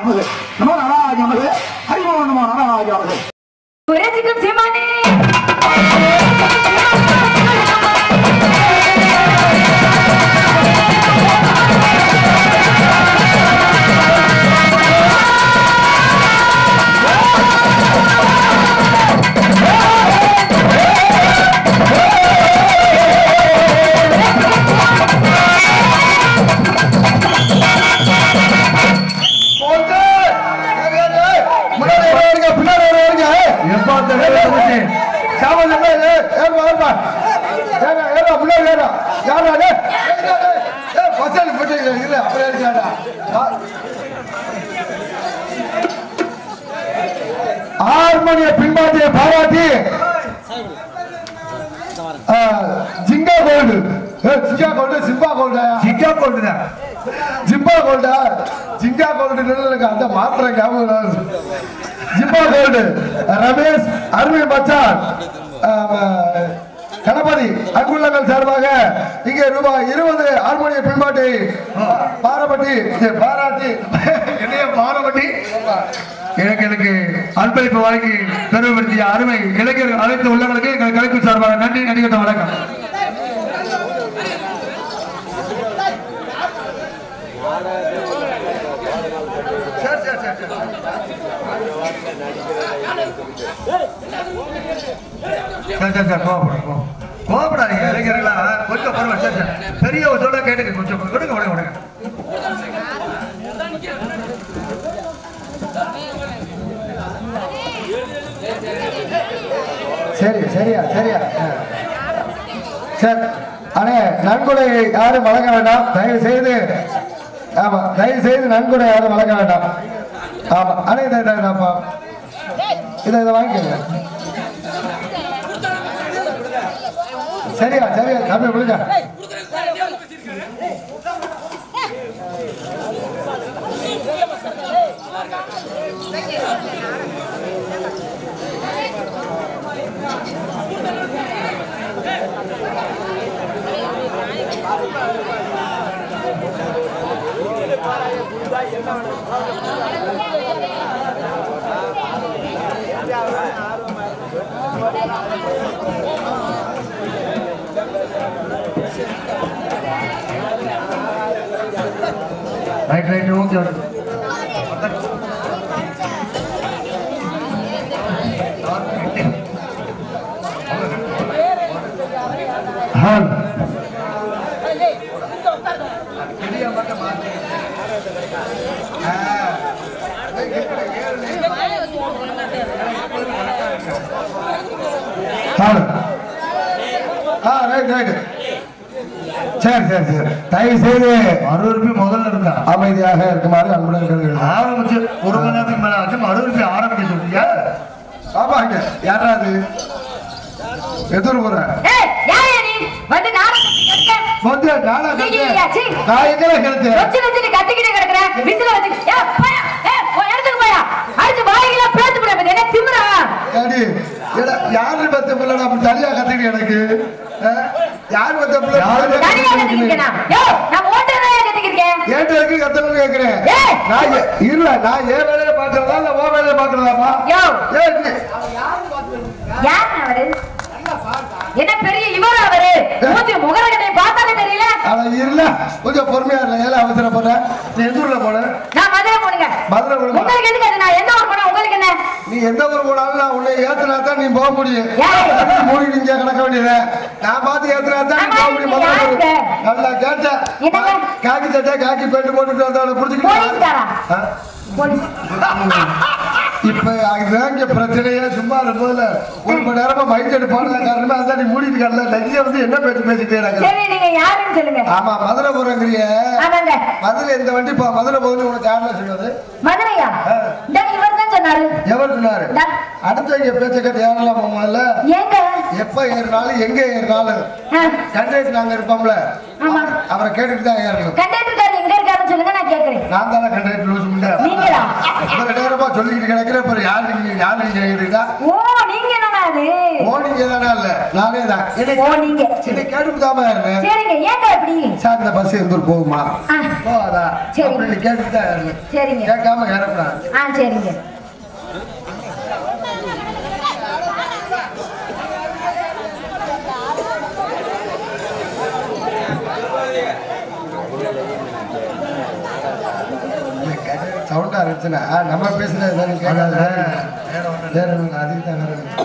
நமது நமோ நாராஜ நமது ஹரிமோ நமோ நாராஜ நமது புரட்சிக்கும் சீமானே முன்னாடி வருங்க பின்னாடி வருங்க எப்பா அந்த வேலை வந்துச்சு? சாமான் ஏறுமா ஏறுமா ஏறா ஏறா முன்னாடி ஏறா யாரா டே ஏ பசங்க போட்டு இல்ல அப்படியே இருக்காடா ஹார்மோனிய பின்பாட்டிய பாராட்டி ஆ, ஜிங்கா கோல்டு ஏ, ஜிங்கா கோல்டு சிம்பா கோல்டா சிக்கா போட்டுதான் ஜிம்பா கோல்டா ஜிங்கா கோல்டு எனக்கு அந்த மாத்திரை ஞாபகம் வருது. ஜிம்பா கோல்டு ரமேஷ் அருமை மச்சான் ஆமா, கணபதி அங்குள்ளங்கள் சார்பாக இங்கே ரூபாய் இருபது ஹார்மோனிய பின்பாட்டை பாராட்டி பாராட்டி என்னைய பாரபட்டி எனக்கு எனக்கு அன்பளிப்பு வழங்கி பெருமைப்படுத்திய அருமை இளைஞர்கள் அனைத்து உள்ளவர்களுக்கு எங்கள் கலைக்கு சார்பாக நன்றி நடிகட்ட வணக்கம் சரி, சரி, சரி, சரி. சரி, சரி, சரி, கோவப்படாத, கோவம். கோவப்படாதீங்க இளைஞர்களா கொஞ்சம் பரவாயில்ல சரி சரி பெரிய ஒரு சொல்ல கேட்டுக்க கொஞ்சம் விடுங்க விடுங்க விடுங்க சரி சரியா சரியா ஆ. சரி அண்ணே நன்கொடை யாரும் வழங்க வேண்டாம் தயவு செய்து ஆமா தயவு செய்து நன்கொடை யாரும் வழங்க வேண்டாம் ஆமா அண்ணே இதை இதை இதைப்பா. இதை இதை வாங்கிக்கோங்க சரியா சரியா தம்பி விடுங்க ரைட் ரைட் ஓகே ஹான் ஹான் ஆ ரைட் ரைட் சரி சரி சரி தயவு செய்து அறுபது ரூபாய் முதல்ல இருந்தா அமைதியாக இருக்குமாறு அன்புடன் கேட்டுக்கிறேன் ஆரம்பிச்சு ஒரு மணி நேரத்துக்கு மேல ஆச்சு அறுபது ரூபாய் ஆரம்பிக்க சொல்றீங்க ஆமாங்க யாராவது எதிர் போற ஏய் யாரே நீ வந்து நாடகத்தை கட்ட வந்து நானா நீங்க சீ. கருத்து நான் எங்க கருத்து வச்சு வச்சு கட்டிக்கிட்டே கிடக்குற விசில வச்சு ஏ போயா ஏ போய் இடத்துக்கு போயா அடிச்சு வாயில பேத்து போட என்ன திமிரா ஏடி எடா, யாரு பத்த பிள்ளை அப்படி தனியா கத்துக்கிட்டு எனக்கு ஆ? யார் பத்த பிள்ளை யாரு தனியா கத்திக்கிட்டேனா யோ நான் ஓட்டறதா கத்திக்கிட்டேன் ஏட்டு வரைக்கும் கத்தணும்னு கேக்குறேன் ஏய்! நான் ஏ- இல்ல நான் ஏன் வேலையை பாக்குறதா இல்ல உன் வேலையை பாக்குறதாப்பா யோ ஏன் நீ- யார் அவரு என்ன பெரிய இவர் அவரு மூஞ்சி முகரகத்தை பார்த்தாலே தெரியல அட இல்ல கொஞ்சம் பொறுமையா இல்ல ஏல அவசரப்படுறேன் நீ எந்த ஊர்ல போன நான் மதுரை போனுங்க மதுரை போகணுமா? உங்களுக்கு எதுக்கு அது நான் எந்த ஊர் போனா உங்களுக்கு என்ன நீ எந்த ஊர் போனாலும் நான் உன்னை ஏத்துனா தான் நீ போக முடியும் ஏய்! அதுக்கு மூடி நீங்க கிடக்க வேண்டியது நான் பார்த்து ஏத்துனா தான் நீ போக முடியும் ஆமா, மதுரை நீங்க ஊருக்கு. நல்லா கேட்ட என்னங்க? காக்கி சட்டை காக்கி பேண்ட் போட்டுட்டு வந்தவனை போலீஸ்காரா? புடிச்சுக்கிட்டு போலீஸ் இப்ப அதுதான் இங்க பிரச்சனையே சும்மா இருப்பதுல ஒரு மணி நேரமா மைண்ட் செட் போனது காரணமே அதான் நீ மூடிட்டு கடல நிறைய வந்து என்ன பேச்சு பேசிட்டே எனக்கு சரி நீங்க யாருன்னு சொல்லுங்க ஆமா மதுரை போறங்கிறிய ஆமாங்க மதுரை இந்த வண்டி போ மதுரை போகுது உனக்கு யாருல சொன்னது மதுரையா ஆ. இந்த இவர் தான் சொன்னாரு எவர் சொன்னாரு இந்தா. அடுத்தவங்க பேச்ச கேட்டு ஏறலாம் போமால ஏங்க எப்ப ஏறினாலும் எங்க ஏறினாலும் ஆ, கண்டக்டர் நாங்க இருப்போம்ல ஆமா. அவரை கேட்டுட்டு தான் ஏறணும் கண்டக்டர்காரர் எங்க இருக்காருன்னு சொல்லுங்க நான் கேக்குறேன் நான் தானே கண்டக்டர் லூசு முண்டை நீங்களா? இப்ப நேரமா சொல்லிக்கிட்டு கிடக்கிற இப்ப யாரு நீங்க யாரு நீங்க கேக்குறீங்களா ஓ நீங்க என்ன அது போனீங்க தானே இல்ல நானே தான் என்னை போனீங்க என்னை கேட்டுதாம இருந்தேன் சரிங்க ஏங்க இப்படி சார் இந்த பஸ் எந்த ஊர் போகுமா ஆ, போகாதா சரி. அப்படின்னு கேட்டுட்டு தான் இருந்தேன் சரிங்க கேட்காம ஏறப்படாது ஆ சரிங்க சவுண்டா இருந்துச்சுன்னா நம்ம பேசுறது எதாவது கேட்காது வேற ஒண்ணும் அதுக்கு தான் வேற ஒண்ணும்.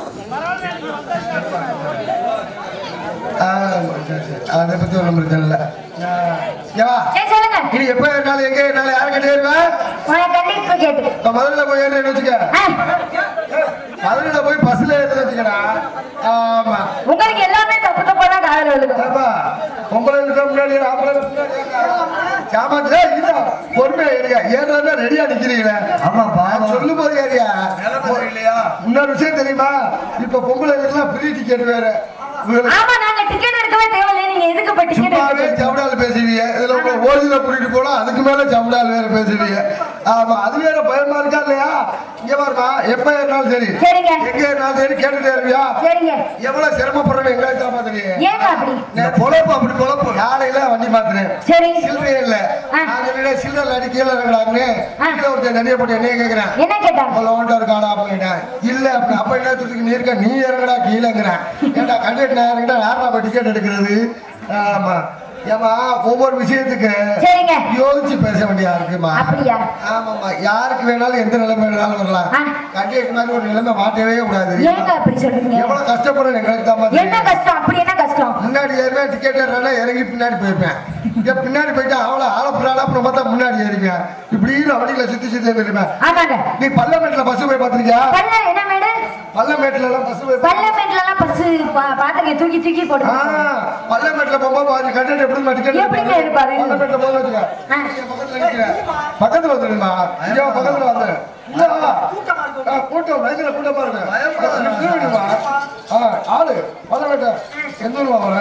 ஆ, சரி, சரி. அதை பத்தி ஒன்றும் பிரச்சனை இல்லை ஏவா சரி சொல்லுங்க இனி எப்ப இருந்தாலும் எங்க இருந்தாலும் யாரு கிட்ட ஏறுவேன் உனக்கு கண்டிப்பா கேட்டு இப்ப மதுரையில போய் ஏறேன்னு வச்சுக்க ஆ, மதுரையில போய் பஸ்ல ஏறுன்னு வச்சுக்கடா ஆமா உங்களுக்கு எல்லாமே தப்பு தப்பா தான் காதல் விழுகும் ஏப்பா, பொம்பளை இருக்க முன்னாடி ஏறு, ஆம்பளை இருக்க முன்னாடி ஏறு. சாமான் ஏய், இல்ல, பொறுமையா ஏறுங்க. ஏறுறதுன்னா ரெடியா நிக்கிறீங்களே. நான் சொல்லும் போது ஏறியா? இன்னொரு விஷயம் தெரியுமா இப்ப பொம்பளை ஃப்ரீ டிக்கெட் வேற உங்களுக்கு ஆமா நாங்க டிக்கெட் எடுக்கவே தேவையில்லை நீங்க எதுக்கு இப்ப டிக்கெட் சும்மாவே எடுக்க ஜவுடால் பேசுவீங்க இதுல உங்க ஓதில கூட்டிட்டு போலாம் அதுக்கு மேல ஜவுடால் வேற பேசுவீங்க ஆமா அது வேற பயமா இருக்கா இல்லையா இங்க பாருமா எப்ப ஏறினாலும் சரி சரிங்க. எங்க ஏறினாலும் சரி கேட்டுட்டு ஏறுவியா சரிங்க எவ்வளவு சிரமப்படுறோம் எங்களுக்கு தான் பாத்துறீங்க ஏங்க அப்படி பொழப்பு அப்படி பொழப்பு காலையில வண்டி மாத்துறேன் சரி சில்லறையே இல்ல ஆ. நான் சொன்னேன் சில்லறை அடி கீழே இறங்கலாம்னு ஆ. கீழே ஒருத்தன் நிறைய போட்டு என்னைய கேக்குறேன் என்ன கேட்டாங்க உங்களை ஓட்ட இருக்காடா அப்படின்ட்டேன் இல்ல அப்படி அப்ப என்ன சொல்றதுக்கு நீ இருக்க நீ இறங்கடா கீழேங்கிறேன் ஏன்டா கண்டக்டர் நான் இறங்கிட்டா யாரா போய் டிக்கெட் எடுக்கிறது ஆமா ஏமா ஒவ்வொரு விஷயத்துக்கு சரிங்க யோசிச்சு பேச வேண்டியா இருக்குமா அப்படியா ஆமாமா யாருக்கு வேணாலும் எந்த நிலைமை வேணாலும் வரலாம் ஆ. கண்டக்டர் மாதிரி ஒரு நிலைமை மாட்டவே கூடாது ஏங்க அப்படி சொல்றீங்க எவ்வளவு கஷ்டப்படுறேன் எங்களுக்கு தான் என்ன தெரியும். கஷ்டம் அப்படி என்ன கஷ்டம் முன்னாடி ஏறினா டிக்கெட் ஏறினா இறங்கி பின்னாடி போயிருப்பேன் இங்க பின்னாடி போயிட்டா அவளை ஆளப்புறாளா அப்புறம் பார்த்தா முன்னாடி ஏறிப்பேன் இப்படி நான் வண்டியில சுத்தி சுத்தி வந்துருப்பேன் ஆமாங்க நீ பல்லமேட்டுல பஸ் போய் பாத்திருக்கியா பல்ல என்ன மேடு பல்லமேட்டுல எல்லாம் பஸ் போய் பல்லமேட்ல எல்லாம் பஸ் பாத்துக்க தூக்கி தூக்கி போட்டு ஆ, பல்லமேட்டுல போகும்போது பாரு, கண்டக்டர் எப்படி டிக்கெட் எப்படிங்க இருப்பாரு? பல்லமேட்டுல போக வச்சுக்க ஆ. இங்க பக்கத்துல நிக்கிறேன். பக்கத்துல வந்துருமா இங்க வா, பக்கத்துல வந்து இல்ல, வா. ஆ, கூட்டம் பயங்கர கூட்டமா இருக்கு நிறுவனமா? ஆ, ஆளு பல்லமேட்டை எந்த ஊர்வா வர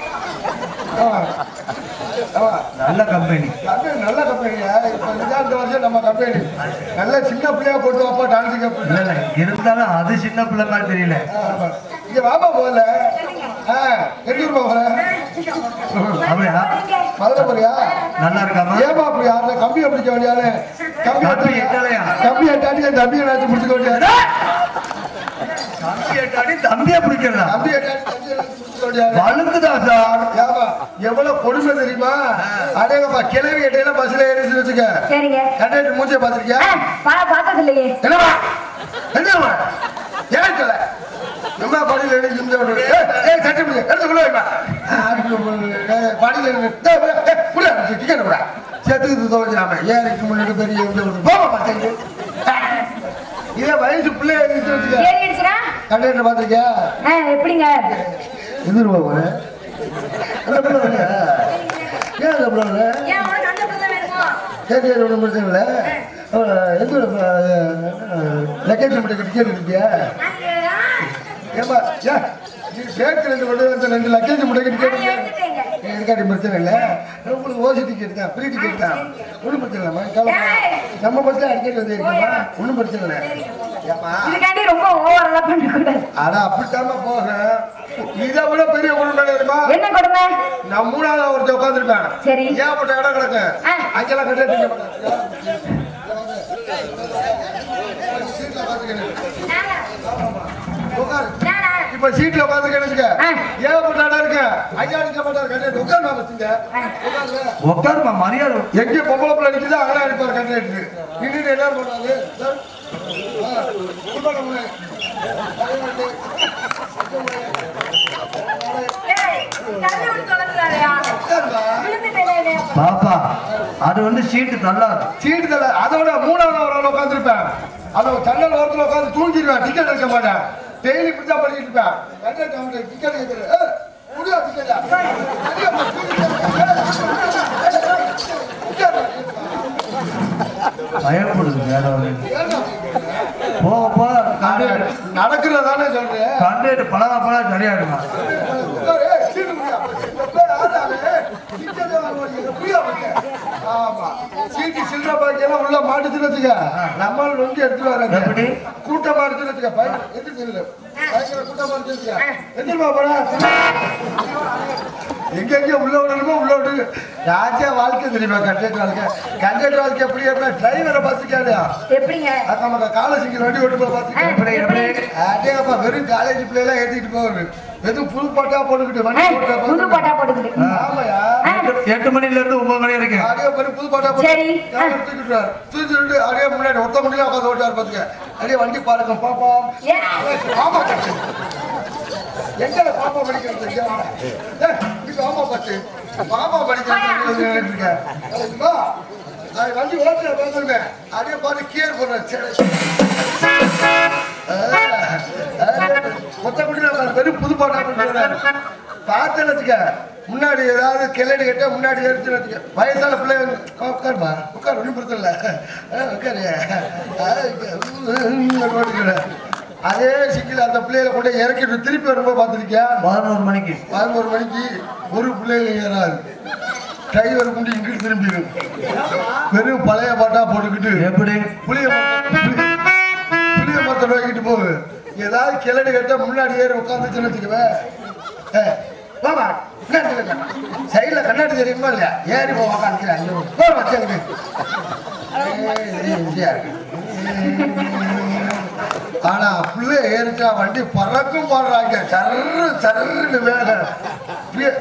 நல்ல கம்பெனி கம்பெனி நல்ல கம்பெனியா இப்ப இந்த வருஷம் நம்ம கம்பெனி நல்ல சின்ன பிள்ளையா போட்டு வாப்பா டான்ஸுக்கு இல்ல இல்ல இருந்தாலும் அது சின்ன பிள்ளை மாதிரி தெரியல இங்க வாப்பா போகல ஆ எங்க ஊர் போகல அப்படியா மதுரை போறியா நல்லா இருக்காமா ஏமா அப்படி யாரும் கம்பி பிடிக்க வேண்டியாரு கம்பி கம்பி எட்டலையா? கம்பி எட்டாடி என் தம்பி என்னாச்சு பிடிச்சிக்க வேண்டியாரு தம்பி எட்டாடி தம்பியா பிடிக்கிறதா கம்பி எட்டாடி தம்பி என்னாச்சு பிடிச்சிக்க வேண்டியாரு வழுக்குதா சார் ஏமா எவ்வளவு கொடுமை தெரியுமா அடேங்கப்பா கிளவி எட்டையில பஸ்ல ஏறிச்சு வச்சுக்க சரிங்க கண்டக்டர் மூஞ்சிய பாத்திருக்கியா ஆ, பா பார்த்தது இல்லையே என்னவா என்னவா ஏன் சொல்ல எம்மா படியில் எழுதி இந்த ஒரு ஏய், ஏய் சட்டை பிடி எடுத்து உள்ள வைமா படியில் எழுதி உள்ள டிக்கெட் கூட செத்துக்கு துவைச்சாம ஏறிக்கு முன்னாடி பெரிய இந்த ஒரு போக மாட்டேங்குது இதே வயசு பிள்ளை எழுதி வச்சுக்க ஏறிடுச்சுனா கண்டக்டர் பார்த்திருக்கியா ஆ, எப்படிங்க எதிர்வா போறேன் ஏன் அப்புறம் ஏன் உனக்கு அந்த பிள்ளை வேணுமோ சரி சரி ஒன்றும் பிரச்சனை இல்லை எந்த லக்கேஜ் மட்டும் டிக்கெட் இருக்கியா ஏமா ஏ நீ சேர்த்து ரெண்டு கொண்டு வந்து ரெண்டு லக்கேஜ் மட்டும் டிக்கெட் எடுத்துட்டேங்க இருக்காடி பிரச்சனை இல்லை உங்களுக்கு ஓசி டிக்கெட் தான் ஃப்ரீ டிக்கெட் தான் ஒன்றும் பிரச்சனை இல்லைம்மா கவலைப்படாத. நம்ம பஸ்ல அடிக்கடி வந்து இருக்கோமா ஒன்றும் பிரச்சனை இல்லை ஏமா இதுக்காண்டி ரொம்ப ஓவரெல்லாம் பண்ணக்கூடாது ஆனா அப்படித்தாம போக இதை விட பெரிய கொடுமை இருக்குமா என்ன கொடுமை நான் மூணாவது ஒருத்தர் உட்காந்துருப்பேன் சரி. ஏகப்பட்ட இடம் கிடக்கு ஆ. அங்கெல்லாம் கட்டே திங்க மாட்டேன் சீட்ல உட்காந்துக்கிறேன் உட்காரு நானா? இப்ப சீட்ல உட்காந்துருக்கேன்னு வச்சுக்க ஆ. ஏகப்பட்ட இடம் இருக்கு ஐயா நிக்க மாட்டாரு கண்டக்டர் உட்காருமா வச்சுங்க உட்காருங்க உட்காருமா மரியாதை எங்க பொம்பளை பிள்ளை நிக்குதோ அங்கே அடிப்பார் கண்டக்டர் இன்னும் எல்லாரும் பண்ணுவாங்க சார். ஆ, உட்காருங்க முன்னாடி. ஏய், தள்ளி விட்டு தொலைஞ்சிடாதயா. உட்காருமா. விழுந்துட்டேனே. பாப்பா அது வந்து சீட்டு தள்ளாது சீட்டு தலை அதோட மூணாவது ஒரு ஆள் உட்காந்துருப்பேன் அதை ஜன்னல் ஓரத்தில் உட்காந்து தூங்கிடுவேன் டிக்கெட் எடுக்க மாட்டேன் டெய்லி இப்படி தான் பண்ணிட்டு இருப்பேன் கண்டக்டர் அவன்கிட்ட டிக்கெட் கேட்குறேன் முடியா டிக்கெட்டா பயப்படுது வேற ஒரு போக போக கண்டு நடக்கிறதானே சொல்றேன் கண்டு பழகா பழகா சரியா இருக்கும் உட்காரு, ஏய், சீட்டு முடியா ஆமா சீட்டு சில்லற பாக்கியெல்லாம் உள்ள மாட்டுச்சுன்னு வச்சுக்க நம்மளும் நொண்டி எடுத்துட்டு வராங்க எப்படி? கூட்டமா இருக்குன்னு வச்சுக்க பயன் எதிர்த்து இல்லை பயங்கர கூட்டமா இருக்கு வச்சுக்க எதிர்மா போடா எங்க எங்க உள்ள விடணுமோ உள்ள விடு ராஜா வாழ்க்கை தெரியுமா கண்டக்டர் வாழ்க்கை கண்டக்டர் வாழ்க்கை எப்படி எப்படியா டிரைவரை பார்த்துக்காதா எப்படிங்க நம்ம காலேஜுக்கு வண்டி ஓட்டு போய் ஆ, பார்த்துக்க எப்படி? அதேப்பா வெறும் காலேஜ் பிள்ளைலாம் ஏத்திட்டு போகுது எதுவும் புது பாட்டா போட்டுக்கிட்டு ஆ, வண்டி ஓட்டுற புது பாட்டா போட்டுக்கிட்டு ஆமாயா ஆ, எட்டு மணில இருந்து ஒன்பது மணி வரைக்கும் அப்படியே பாரு, புது பாட்டா சரி. போட்டு தூக்கிட்டுறாரு தூக்கிட்டு அப்படியே முன்னாடி ஒத்த முடியல உட்காந்து ஓட்டாரு பாத்துக்க அப்படியே வண்டி பாருங்க பாப்போம் ஏ, ஆமா எங்க பாப்பா படிக்கிறது இங்க வாடா. ஏய், இங்க ஆமா பாத்து பாப்பா படிக்கிறது நினைச்சிட்டு இருக்கேன் வா. நான் வண்டி ஓட்டுற வந்துருவேன் அப்படியே பார்த்து கியர் போடுறேன் சரி. மொத்த குடியில் வெறும் புது பாட்டா பண்ணுறாரு பார்த்து வச்சுக்க முன்னாடி ஏதாவது கிளடி கட்ட முன்னாடி எடுத்து வச்சுக்க வயசான பிள்ளை வந்து, "உக்கா- உட்காருமா உட்கார் ஒன்றும் பிரச்சனை இல்லை ஆ, உட்காரு ஆ, இங்க, ஓட்டிக்கிறேன். அதே சிக்கல் அந்த பிள்ளைகளை கொண்டு இறக்கிட்டு திருப்பி வரும்போது பார்த்துருக்கியா பதினோரு மணிக்கு பதினோரு மணிக்கு ஒரு பிள்ளைகள் ஏறாது டிரைவர் கொண்டு இங்கிட்டு திரும்பிடும் வெறும் பழைய பாட்டா போட்டுக்கிட்டு எப்படி புளிய மரத்தை- புளி- புளிய மரத்தை நோக்கிட்டு போகு ஏதாவது கிளடி கட்ட முன்னாடி ஏறி உட்காந்துச்சுன்னு வச்சுக்கவே பாபா சைடுல கண்ணாடி தெரியுமா இல்லையா ஏறி போ உட்காந்துக்கிறேன் வச்சுங்க ஆனா புள்ளை ஏறிச்சா வண்டி பறக்கும் போடுறாங்க சர்ரு சர்ருன்னு வேகம் புளிய-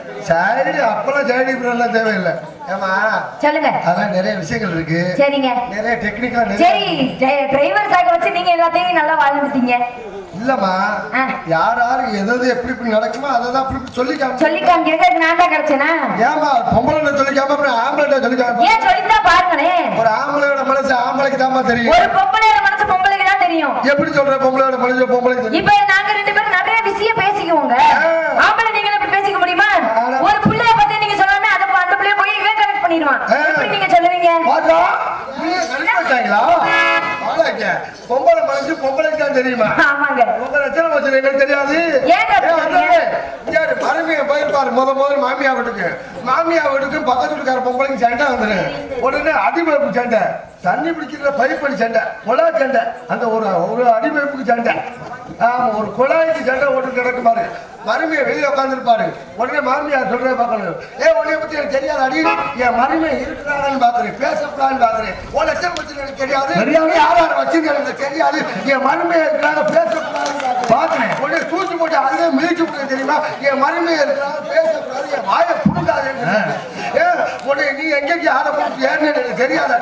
சைடு அப்பெல்லாம் சைடு இப்பெல்லாம் தேவையில்லை ஏமா சொல்லுங்க அதெல்லாம் நிறைய விஷயங்கள் இருக்கு சரிங்க நிறைய டெக்னிக்கா சரி டிரைவர் சாக வச்சு நீங்க எல்லாத்தையும் நல்லா வாழ்ந்துட்டீங்க இல்லம்மா ஆ. யார் யாரு எது எது எப்படி இப்படி நடக்குமோ அதை தான் அப்படி இப்படி சொல்லி காமி சொல்லி காமிக்கிறது நான் தான் கிடைச்சேனா ஏமா பொம்பளை சொல்லி காம அப்புறம் ஆம்பளை சொல்லி காம ஏன் சொல்லித்தான் பாருங்களேன் ஒரு ஆம்பளையோட மனசு ஆம்பளைக்கு தாம்மா தெரியும் ஒரு பொம்பளையோட மனசு பொம்பளைக்கு தான் தெரியும் எப்படி சொல்ற பொம்பளையோட மனசு பொம்பளைக்கு தெரியும் இப்ப நாங்க ரெண்டு பேரும் நிறைய விஷயம் பேசிக்குவோங்க ஆ. ஆம்பளை நீங்க இப்படி பேசிக்க முடியுமா ஆனா- ஒரு பிள்ளைய பத்தி நீங்க சொல்லாம அதை அந்த பிள்ளைய போய் இவன் கனெக்ட் பண்ணிடுவான் ஆ. எப்படி நீங்க சொல்லுவீங்க பாத்தா நீங்க கணிச்சு வச்சாங்களா ஆளாக்க பொம்பளை மனசு பொம்பளைக்கு தான் தெரியுமா ஆமாங்க உங்க லட்சணம் வச்சு எனக்கு தெரியாது ஏன் அப்படி ஏன் சொல்றீங்க? அண்ணே, இங்க யாரு மருமையை போயிருப்பாரு முத முதல்ல மாமியா வீட்டுக்கு மாமியா வீட்டுக்கு பக்கத்து வீட்டுக்கார பொம்பளைக்கு சண்டை வந்துரு உடனே அடிமைப்பு சண்டை தண்ணி பிடிக்கிற பைப்படி சண்டை குழா சண்டை அந்த ஒரு ஒரு அடிமைப்புக்கு சண்டை ஆமா ஒரு குழாய்க்கு சண்டை ஓட்டு கிடக்கு பாரு மருமையை வெளியே உட்காந்துருப்பாரு உடனே மாமியார் சொல்றே பார்க்கணும் ஏ உன்னைய பத்தி எனக்கு தெரியாது அடி என் மருமை இருக்கிறாங்கன்னு பாக்குறேன் பேசக்கூடாதுன்னு பாக்குறேன் உன் லட்சம் பத்தி எனக்கு தெரியாது தெரியாது. யார் யார் வச்சிருக்க எனக்கு தெரியாது என் மருமையை இருக்கிறாங்க பேசக்கூடாதுன்னு பாக்குறேன் உடனே தூக்கி போட்டு அதுவே மிதிச்சு போட்டு தெரியுமா என் மருமையை இருக்கிறாங்க பேசக்கூடாது என் வாயை புடுங்காது ஏ உடனே நீ எங்கேயும் யாரை போட்டு ஏன்னு எனக்கு தெரியாது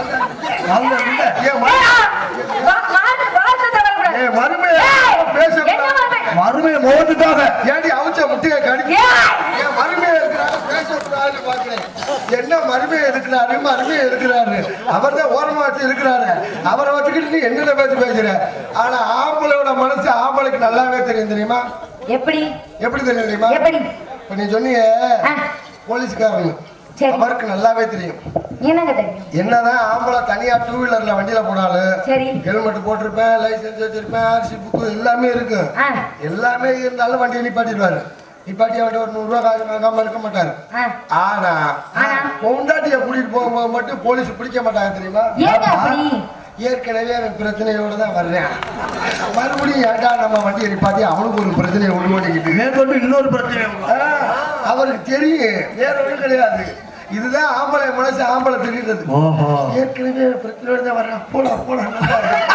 அவங்க இல்ல. என் ஏய், மரு- ஆ, வா- வார்த்தை வார்த்தை தவறக்கூடாது. என் மருமையை ஏய், என்ன பேசக்கூடாது மருமை? மருமையை மோத்துட்டாங்க ஏடி அவிச்ச முட்டையை கடிக்க ஏய்! என் மருமையை இருக்கிறாரு பேசக்கூடாதுன்னு பாக்குறேன் என்ன மருமையை இருக்கிறாரு மருமையை இருக்கிறாரு அவர் தான் ஓரமா வச்சு இருக்கிறாரு அவரை வச்சுக்கிட்டு நீ என்னென்ன பேசி பேசுற ஆனா ஆம்பளையோட மனசு ஆம்பளைக்கு நல்லாவே தெரியும் தெரியுமா எப்படி எப்படி தெரியும் தெரியுமா எப்படி இப்ப நீ சொன்னீங்க ஆ, போலீஸ்காரன் சரி. அவருக்கு நல்லாவே தெரியும் என்னங்க தெரியும் என்னதான் ஆம்பளை தனியா டூ வீலர்ல வண்டியில போனாலும் சரி ஹெல்மெட் போட்டிருப்பேன் லைசென்ஸ் வச்சிருப்பேன் ஆர்சி புக்கு எல்லாமே இருக்கு ஆ, எல்லாமே இருந்தாலும் வண்டியை நிப்பாட்டிடுவாரு நிப்பாட்டி அவர்கிட்ட ஒரு நூறு ரூபா காசு வாங்காம இருக்க மாட்டாரு ஆ. ஆனா ஆனா? பொண்டாட்டிய கூட்டிட்டு போகும்போது மட்டும் போலீஸ் பிடிக்க மாட்டாங்க தெரியுமா ஏங்க அப்படி ஏற்கனவே அவன் பிரச்சனையோட தான் வர்றேன் மறுபடியும் ஏன்டா நம்ம வண்டியை நிப்பாட்டி அவனுக்கு ஒரு பிரச்சனையை உண்டு ஓட்டிக்கிட்டு மேற்கொண்டு இன்னொரு பிரச்சனை ஆ, அவருக்கு தெரியும் வேற ஒன்றும் கிடையாது இதுதான் ஆம்பளை மனசு ஆம்பளை தெரியுறது ஓஹோ ஏற்கனவே பிரச்சனையோட தான் வர்றேன் போடா போடா நல்லா இருக்கு.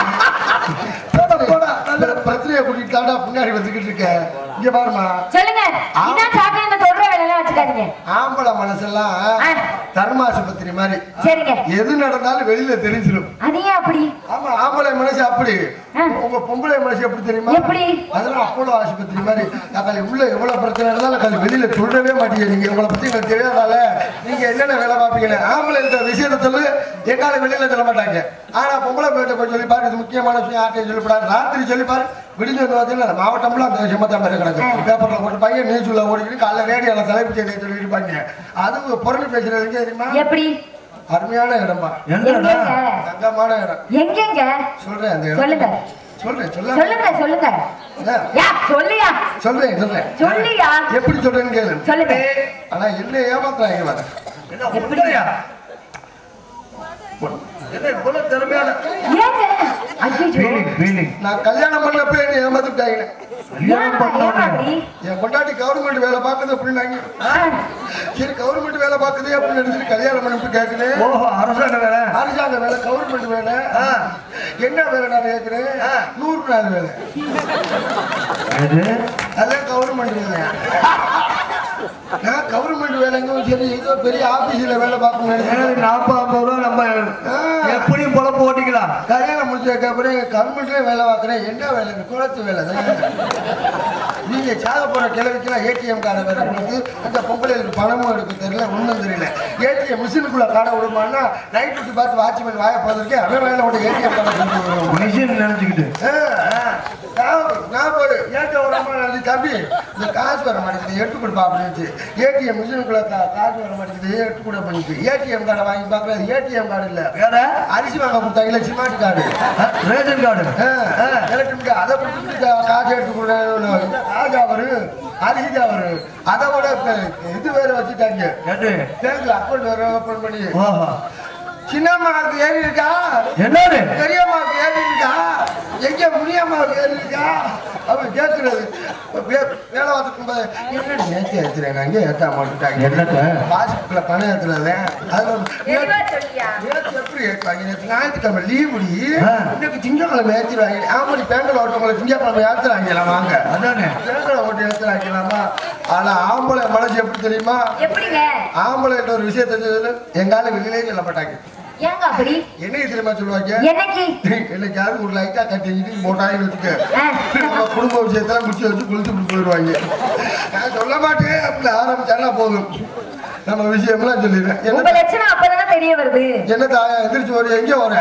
போடா போடா நல்ல பிரச்சனையை கூட்டிட்டு தாண்டா பின்னாடி வந்துகிட்டு இருக்க இங்க பாருமா சொல்லுங்க இதான் சாக்கு இந்த தொடர வேலையெல்லாம் வச்சுக்காதீங்க ஆம்பளை மனசெல்லாம் ஆ. தர்மாசுபத்திரி மாதிரி சரிங்க எது நடந்தாலும் வெளியில தெரிஞ்சிடும் அது ஏன் அப்படி ஆமா ஆம்பளை மனசு அப்படி ஆ. உங்க பொம்பளை மனசு எப்படி தெரியுமா எப்படி? அதெல்லாம் அப்போலோ ஆஸ்பத்திரி மாதிரி அக்காளி உள்ள எவ்வளவு பிரச்சனை இருந்தாலும் அக்காளி வெளியில சொல்லவே மாட்டீங்க நீங்க உங்களை பத்தி எனக்கு தெரியாதால நீங்க என்னென்ன வேலை பார்ப்பீங்க ஆம்பளை இருக்கிற விஷயத்த சொல்லு எங்கால வெளியில சொல்ல மாட்டாங்க ஆனா பொம்பளை பேர்ட்ட போய் சொல்லி பாரு இது முக்கியமான விஷயம் யார்ட்டையும் சொல்லிவிடாது ராத்திரி சொல்லி பாரு விடிஞ்சு வந்து பார்த்தீங்கன்னா மாவட்டம்லாம் அந்த விஷயமா தான் மாதிரி கிடக்கு பேப்பர்ல போட்டு பையன் நியூஸ்ல ஓடிக்கிட்டு காலைல ரேடியோல தலைப்பு செய்தியை சொல்லிட்டு இருப்பாங்க அது பொருள் பேசுறது எங்க தெரியுமா எப்படி அருமையான இடம்பா என்னடா எங்கங்க தங்கமான இடம் எங்கெங்க சொல்றேன் அந்த இடம் சொல்லுங்க சொல்றேன் சொல்ல சொல்லுங்க சொல்லுங்க யா சொல்லியா சொல்றேன் சொல்றேன் சொல்லியா எப்படி சொல்றேன்னு கேளு சொல்லுங்க ஆனா என்ன ஏமாத்துறாங்க வர என்ன உண்மையா? என்ன இவ்வளவு திறமையான ஏங்க ஐயோ feeling, feeling. நான் கல்யாணம் பண்ணப்ப என்ன ஏமாத்துட்டாங்க கல்யாணம் பண்ணவனே. அப்படி என் பொண்டாட்டி கவர்மெண்ட் வேலை பார்க்குது அப்படின்னாங்க சரி கவர்மெண்ட் வேலை பார்க்குது அப்படின்னு நினைச்சிட்டு கல்யாணம் பண்ணிட்டு கேட்குறேன் ஓஹோ அரசாங்க வேலை அரசாங்க வேலை கவர்மெண்ட் வேலை என்ன வேலை நான் கேட்குறேன் நூறு நாள் வேலை எது? அதான் கவர்மெண்ட் வேலையா நான் கவர்மெண்ட் வேலைங்க சரி ஏதோ பெரிய ஆபீஸ்ல வேலை பார்க்கணும் நினைச்சேன் எனக்கு நாற்பது ஐம்பது ரூபா நம்ம எப்படியும் பொழப்பு ஓட்டிக்கலாம் கல்யாணம் முடிச்சதுக்கு அப்புறம் கவர்மெண்ட்ல வேலை பார்க்குறேன் என்ன வேலை குளத்து வேலை தான் நீங்க சாக போற கிழவிக்கெல்லாம் ஏடிஎம் கார்டை வேற கொடுத்து அந்த பொம்பளைகளுக்கு பணமும் எடுக்க தெரியல ஒன்றும் தெரியல ஏடிஎம் மிஷினுக்குள்ள காடை விடுமான்னா நைட் விட்டு பார்த்து வாட்ச்மேன் வாய போவதற்கு அவன் வேலை விட ஏடிஎம் கார்டை கொடுத்து விடுவான். மிஷின் நினைச்சுக்கிட்டு ஆ, ஆ. நான் நான் போய் ஏட்ட உடம்பு நினைச்சு தம்பி இந்த காசு வர மாட்டேங்குது எடுத்து கொடுப்பா அப்படின்னு ஏடிஎம் மிஷினுக்குள்ள கா- காசு வர மாட்டேங்குது எடுத்து கூட பண்ணிட்டு ஏடிஎம் கார்டை வாங்கி பார்க்கறது ஏடிஎம் கார்டு இல்ல வேற அரிசி வாங்க கொடுத்தாங்கல்ல smart card ration card electric அதை கொடுத்துட்டு கா- காசு எடுத்து கொடுக்குறேன் காசு அவரு அரிசி அவரு அதை விட இப்ப இது வேற வச்சுட்டாங்க எது பேங்க்ல அக்கௌண்ட் வேற ஓபன் பண்ணி ஓஹோ சின்னம்மாவுக்கு ஏறி இருக்கா என்னது பெரியம்மாவுக்கு ஏறி இருக்கா எங்க முனியம்மாவுக்கு ஏறி இருக்கா அவன் கேட்கறது வே- வேலை பார்த்துக்கும் போது என்ன நேற்று ஏற்றுறேன் அங்கே ஏற்ற மாட்டுட்டாங்க என்னத்த? பாஸ்புக்ல பணம் ஏற்றுறது அது தெளிவா சொல்லியா நேற்று எப்படி ஏற்றுவாங்க நேற்று ஞாயிற்றுக்கிழமை லீவுடி ஆ. இன்னைக்கு திங்கக்கிழமை ஏற்றிடுவாங்க ஆமாடி பேங்கில் ஓட்டவங்களை திங்கக்கிழமை ஏற்றுறாங்களாம் வாங்க அதானே பேங்கில் ஓட்டு ஏற்றுறாங்களாமா ஆனா ஆம்பளை மனசு எப்படி தெரியுமா எப்படிங்க ஆம்பளைன்ற ஒரு விஷயத்தை தெரிஞ்சது எங்கால வெளியிலே சொல்ல மாட்டாங்க ஏங்க அப்படி என்ன தெரியுமா சொல்லுவாங்க என்னைக்கு என்னைக்காவது ஒரு லைட்டா கட்டிக்கிட்டு மோட்டாய் வச்சுக்க ஆ. நம்ம குடும்ப விஷயத்தான் முடிச்சு வச்சு குளிச்சு விட்டு போயிடுவாங்க நான் சொல்ல மாட்டேன் அப்படி ஆரம்பிச்சானா போதும் நம்ம விஷயம்லாம் சொல்லிடுறேன் உங்க என்ன லட்சணம் அப்பதானே தெரிய வருது என்ன தாயா எந்திரிச்சு வர எங்க வர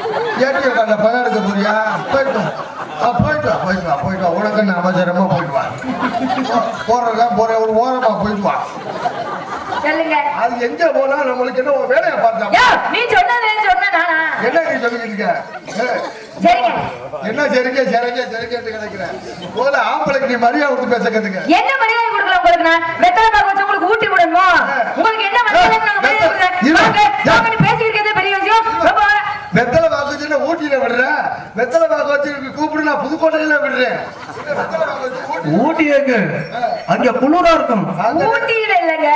ஏடிஎம் கார்டில் பணம் எடுக்க போறியா போயிட்டு வா. ஆ, போயிட்டு வா போயிட்டு வா போயிட்டு வா உனக்கு நான் அவசரமா போயிட்டு வா போறதெல்லாம் போறேன் ஒரு ஓரமா போயிட்டு வா சொல்லுங்க அது எங்க போனா நம்மளுக்கு என்ன ஒரு வேலையை பார்த்தா யோ, நீ சொன்னது சொன்ன நானா என்ன நீ சொல்லிக்கிட்டு இருக்க ஏ, சரிங்க என்ன சரிங்க சரிங்க சரிங்க கிடைக்கிறேன் போல ஆம்பளைக்கு நீ மரியாதை கொடுத்து பேச கத்துக்க என்ன மரியாதை கொடுக்கலாம் உங்களுக்கு நான் வெத்தலை பாக்கு வச்சு உங்களுக்கு ஊட்டி விடணுமா உங்களுக்கு என்ன மரியாதை நாங்க மரியாதை கொடுக்குறேன்? இரு. வாங்க, யா. வாங்க, நீ பேசிக்கிறதே பெரிய விஷயம் ரொம்ப வர. வெத்தலை பாக்கு வச்சு ஊட்டியில விடுற வெத்தலை பாக்கு வச்சு கூப்பிடு நான் புதுக்கோட்டையில விடுறேன் இல்ல, வெத்தலை பாக்கு வச்சு ஊட்டி ஊட்டி எங்க அங்க குளிரா இருக்கும் அங்க- ஊட்டியில இல்லைங்க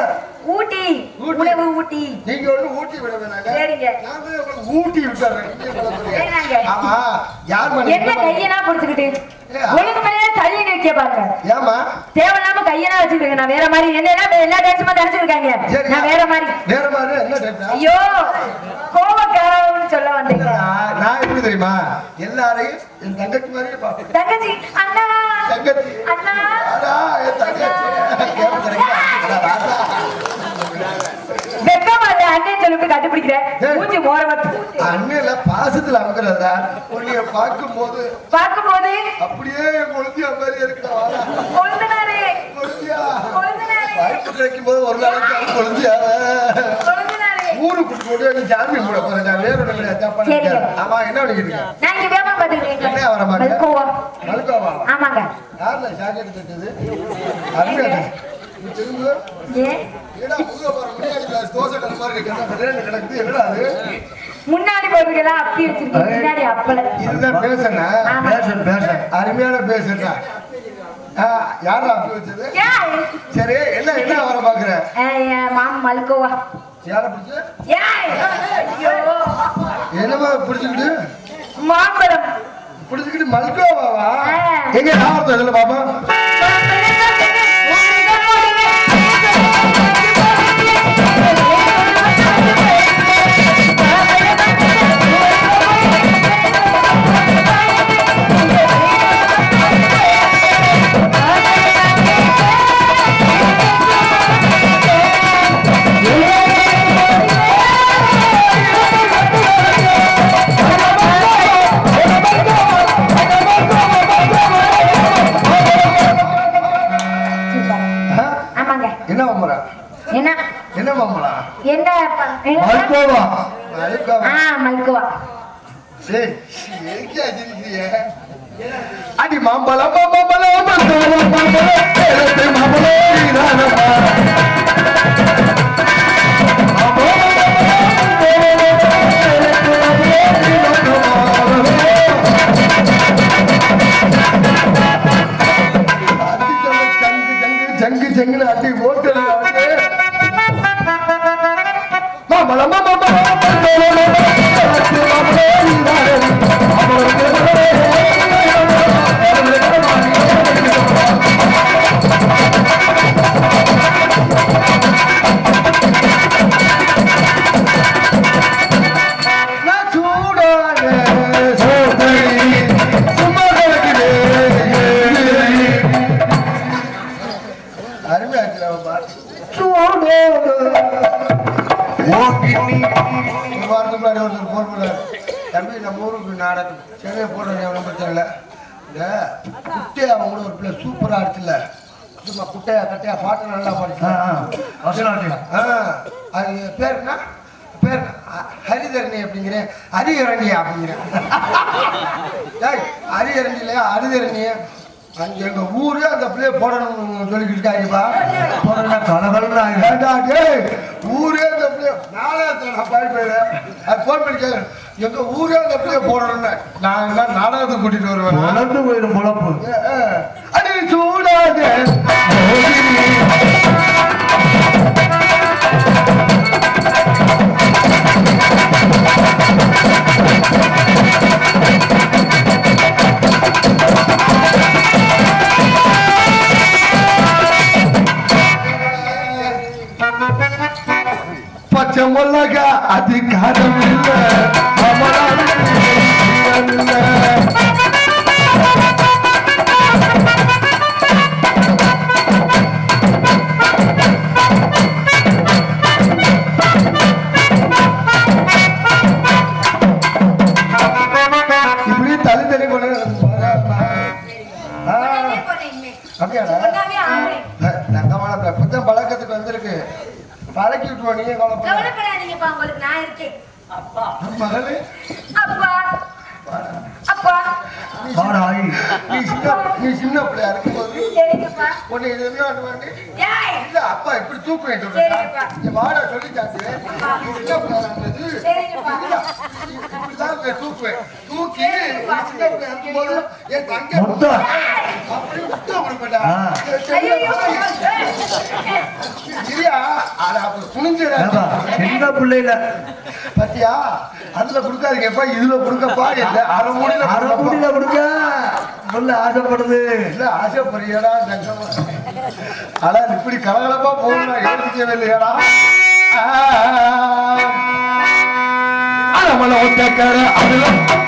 ஊட்டி உணவு ஊட்டி நீங்க ஒண்ணு ஊட்டி விட வேணாங்க சரிங்க. நான் போய் உங்களுக்கு ஊட்டி விட்டுறேன் நீங்க சொல்ல சரிங்க. போறீங்க. ஆமா யார் மணி என்ன கையெல்லாம் பிடிச்சுக்கிட்டு ஒழுங்கு மரியாதை தள்ளி நிற்க பாருங்க ஏமா தேவையில்லாம கையெல்லாம் வச்சிருக்கேன் நான் வேற மாதிரி என்ன எல்லா டான்ஸுமா நினைச்சிருக்காங்க சரி நான் வேற மாதிரி வேற மாதிரி என்ன டைப்னா ஐயோ கோவக்காரன்னு சொல்ல வந்தீங்க நான் நான் எப்படி தெரியுமா எல்லாரையும் என் தங்கச்சி மாதிரியே பார்ப்பேன் தங்கச்சி அண்ணா தங்கச்சி அண்ணா அடா, என் தங்கச்சி கேட்க கிடைக்க அடா, ராசா. வெக்கமா இல்ல அண்ணன் சொல்லிட்டு கண்டுபிடிக்கிறேன் ஏய். மூஞ்சி மோரமா அண்ணில பாசத்துல அமுக்கிறதா உன்னைய பார்க்கும் போது பார்க்கும்போது அப்படியே என் கொழுந்தியா மாதிரி இருக்கா கொழுந்தனாரே கொழுந்தியா கொழுந்தனாரே வாய்ப்பு கிடைக்கும் போது ஒரு நாளைக்கு கொழுந்தியா கொழுந்தனாரே ஊருக்கு கூட்டு நீ ஜாமி கூட போறேன் நான் வேற ஒண்ணு கிடையாது தப்பா சரிங்க. நினைக்காத. ஆமா என்ன பண்ணிக்கிட்டு இருக்க? நான் இங்க வேகமா பாத்துக்கிட்டேன் என்ன வியாபாரம் பாக்குற? மல்கோவா மல்கோவா ஆமாங்க யாருல ஜாக்கெட் தட்டது அருமையா நீ திரும்ப ஏன் ஏடா புதுவ பாரு முன்னாடி கிளாஸ் தோசை கல் மாதிரி இருக்கு என்ன பிரியாணி கிடக்குது என்னடா அது முன்னாடி போட்டுக்கலாம் அப்பி வச்சிருக்கேன் முன்னாடி அப்பள இதுதான் பேசனா ஆமா. பேசன் பேசன் அருமையான பேசுறா யாரா அப்படி வச்சது ஏய் சரி என்ன என்ன வர பாக்குற மாம் மல்கோவா யார பிடிச்சு ஏய் ஐயோ என்னமா பிடிச்சிக்கிட்டு மாம்பழம் பிடிச்சிக்கிட்டு மல்கோவாவா ஆ. எங்க ஞாபகத்தை சொல்லு பாப்பா ஆ? ஆமாங்க என்ன மாமரா என்ன என்ன மாமரா என்ன ப- என்ன? மல்கோவா மல்கோவா ஆ மல்கோவா சரி எதுக்கே சிரிக்கிறீங்க அடி மாம்பழம் மாம்பழம் மாம்பழம் மாம்பழம் ஏலத்து மாம்பழம் நீதானம்மா. மாம்பழம், ஏலத்து மாம்பழம் நீதானம்மா. அடி சொல்ல சங்கு சங்கு சங்கு சங்குன்னு அடி ஓட்டுறது வந்து மாம்பழம் மாம்பழம் மாம்பழம் ஏலத்து மாம்பழம் நீதானம்மா. நான் சூடான சோதனை சும்மா கிடக்குது. அருமையா இருக்குல்ல பாப்பா? சூடான. ஒரு வாரத்துக்கு முன்னாடி ஒருத்தர் phone பண்ணாரு. தம்பி நம்ம ஊருக்கு நாடகம் சென்னை போடுறது எவ்வளோ பிரச்சனை இல்லை இந்த குட்டையா அவங்க கூட ஒரு பிள்ளை சூப்பரா இருக்குல்ல சும்மா குட்டையா கட்டையா பாட்டு நல்லா படிச்சு ஆ, அது பேர் என்ன பேர் என்ன? அ- ஹரிதரணி அப்படிங்கிறேன் ஹரிஹரணி அப்படிங்கிறேன் டேய், ஹரிஹரணி இல்லையா ஹரிதரணி அங்க எங்க ஊரே அந்த பிள்ளைய போடணும்னு சொல்லிக்கிட்டு இருக்காங்கப்பா ஏண்டா, டேய், ஊரே அந்த பிள்ளைய நாடகத்துல நான் பாடி போயிடுறேன் அது போன் பண்ணி கேட்கறேன். எங்க ஊரே அந்த பிள்ளைய போடணும்னு நான் எல்லாம் நாடகத்துக்கு கூட்டிட்டு வருவேன் வளர்ந்து போயிடும் பொழப்பு ஏ, ஏ. அடி சூடாக மோகினி. பச்சை மிளகா அது காரம் இல்லை அமராவதி இல்லை இப்படி தள்ளி தள்ளி கொண்டு ஆ, அப்படியாடா தங்கமான பிள்ளை புத்தம் பழக்கத்துக்கு வந்திருக்கு பழக்கி விட்டுருவோம் நீங்க கவலைப்பட கவலைப்படாதீங்கப்பா உங்களுக்கு நான் இருக்கேன் மகளே அப்பா அப்பா நீ சின்ன- நீ சின்ன நீ சின்ன பிள்ளையா இருக்கும்போது சரிங்கப்பா உன்னை இது என்ன பண்ணுவாங்க ஏய் இல்ல அப்பா இப்படி தூக்குவேன் சரிப்பா. சொல்றேன் வாடா சொல்லிட்டாச்சு நீ சின்ன பிள்ளையா இருந்தது சரிங்கப்பா. இல்ல, இப்படிதான் உன்னை தூக்குவேன் தூக்கி நீ சின்ன பிள்ளையா இருக்கும்போது என் தங்க முத்தம். அப்படி முத்தம் கொடுப்பேன்டா. ஆ. சரியா? ஐயோ இல்லையா அட அப்ப துணிஞ்சிடா ஏப்பா, சின்ன பிள்ளைல பாத்தியா அதுல கொடுக்காதீங்கப்பா இதுல கொடுக்கப்பா இல்ல அரை மூடியில அரை கொடுக்கப்பா. முடியல கொடுக்க புள்ள ஆசைப்படுது இல்ல ஆசைப்படுறியடா தங்கமா ஆனா இப்படி கலகலப்பா போகணும் யோசிக்கவே இல்லையாடா நம்மள ஒத்தக்கர அதுல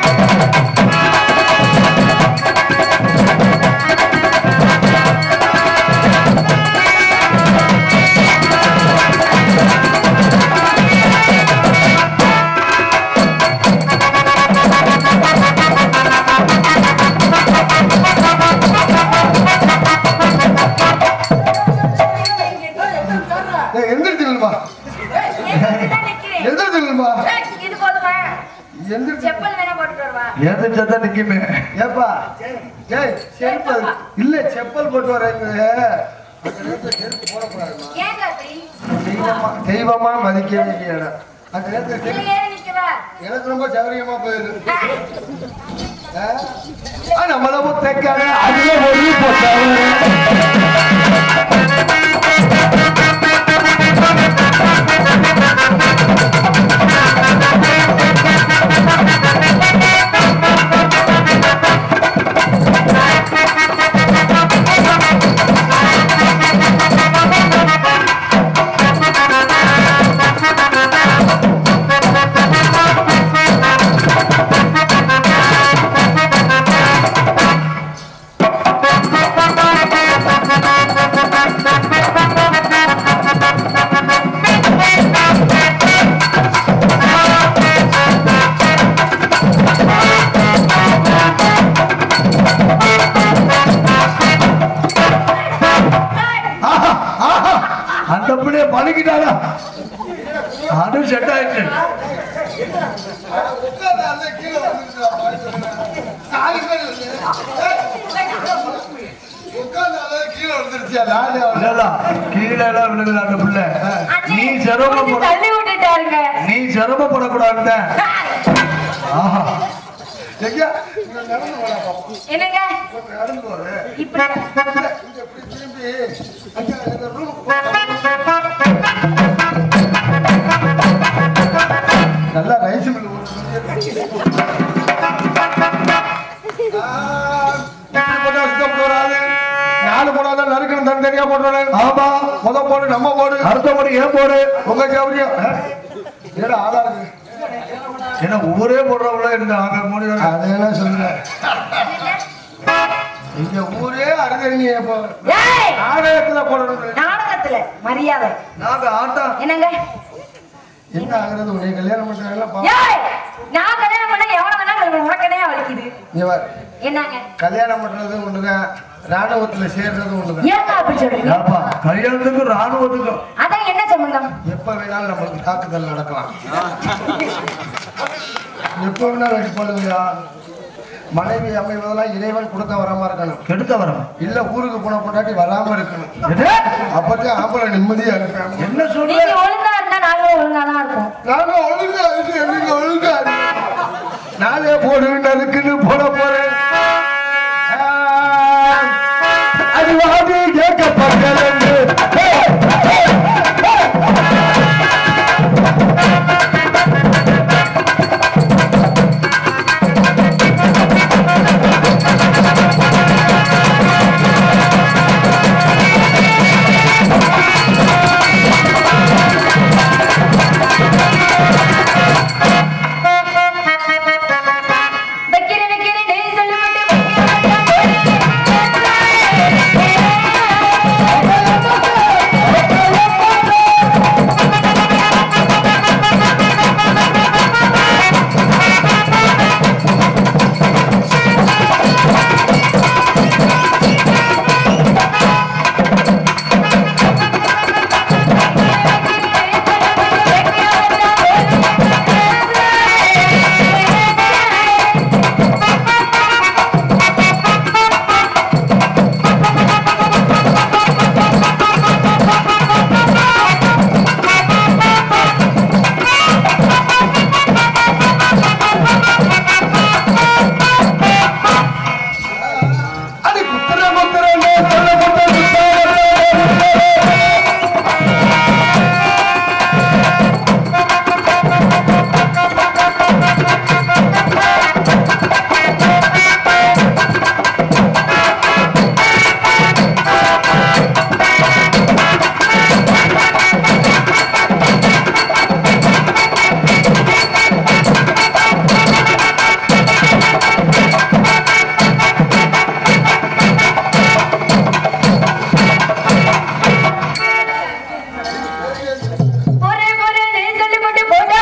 ஏய், எந்திரிச்சு நில்லுமா எந்திரிச்சு நில்லுமா இது போதுமா எந்திரிச்சு செப்பல் வேணா போட்டுட்டு வருவா எது சத்தா நிக்குமே ஏப்பா ஏய் செருப்பல் இல்ல செப்பல் போட்டு வரேங்க அந்த நேரத்துல செருப்பு போடக்கூடாதுமா ஏன் காத்தி தெய்வமா தெய்வமா மதிக்கவே இல்லையாடா அந்த நேரத்துல இதுல செருப்பு ஏறி நிக்கவா எனக்கு ரொம்ப சௌரியமா போயிடுது ஆ? ஆ, நம்மள முத்தக்கார அதுல ஒரு போட்டவன் ஏய் இல்லடா, கீழே எல்லாம் விழுகுது அந்த புள்ள நீ அண்ணே, சிரமப்பட புடிச்சு தள்ளி விட்டுட்டாருங்க நீ சிரமப்படக்கூடாது ஆஹா என்னங்க இப்படி நல்லா ரைஸ் மில் நாலு போடாத நறுக்கணும் தனித்தனியா போடுறேன் ஆமா முத போடு நம்ம போடு அடுத்த முறை ஏன் போடு உங்க சௌரியம் ஏடா ஆதாருக்கு ஏன்னா ஊரே போடுறவங்கள இந்த ஆக முடியும் அதெல்லாம் சொல்லுங்க இந்த ஊரே அருகறிஞ இப்போ ஏய், நாடகத்துல போடணும் நாடகத்துல மரியாதை நாங்க ஆட்டா என்னங்க என்ன ஆகுறது உடைய கல்யாணம் பண்றாங்க ஏய் நான் கல்யாணம் பண்ண எவன வேணா கல்யாணம் உனக்கனே வலிக்குது என்னங்க கல்யாணம் பண்றது ஒண்ணுதான் ராணுவத்துல சேர்றது ஒண்ணுதான் ஏங்க அப்படி சொல்றீங்க ஏப்பா கல்யாணத்துக்கும் ராணுவத்துக்கும் அதான் என்ன சம்பந்தம் எப்ப வேணாலும் நம்மளுக்கு தாக்குதல் நடக்கலாம் எப்ப வேணாலும் வெடிப்படுங்கயா மனைவி அமைவதெல்லாம் இறைவன் கொடுத்த வரமா இருக்கணும் கெடுத்த வரம் இல்ல ஊருக்கு போன பொண்டாட்டி வராம இருக்கணும் எது? அப்பதான் ஆம்பளை நிம்மதியா இருப்பேன் என்ன சொல்ற நீங்க ஒழுங்கா இருந்தா நாங்களும் ஒழுங்கா தான் இருப்போம் நாங்க ஒழுங்கா இருக்கு நீங்க ஒழுங்கா இருக்கு. நானே போடுவேன் அதுக்குன்னு போட போறேன் ஆ, அது வாடி கேட்கப்பட்டது வைக்கிற வைக்கிற நெய் சொல்லி மட்டும் அது குத்துற குத்துற சொல்ல குத்துற ஒரே ஒரே நெய் சொல்லி மட்டும் போட்டா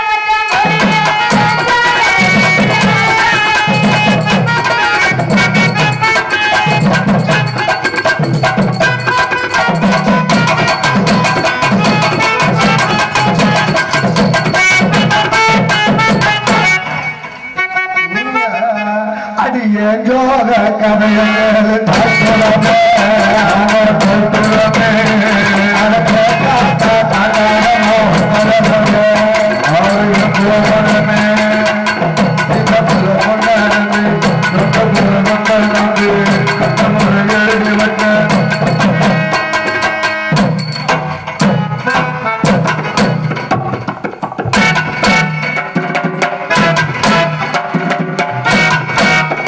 அது என் ஜோக கதையது தாக்குறமே அவர் போட்டுறமே அட கேட்டாத்தா தானோ பலமே அவருக்கு போகணுமே இந்த புல கொண்டாடுமே ரொம்ப புல கொண்டாடுமே கட்டமுறை எழுதி வச்ச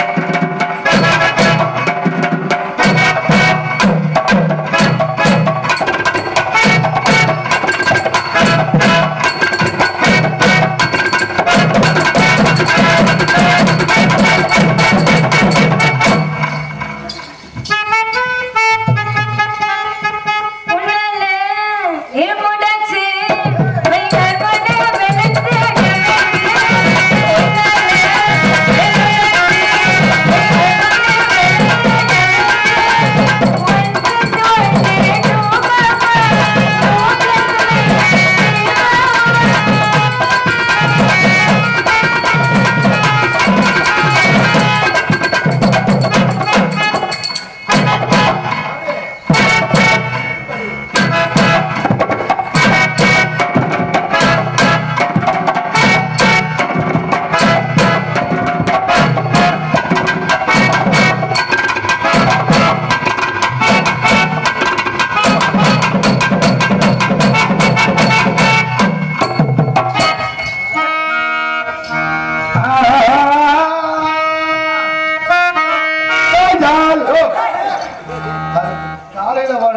ஏய்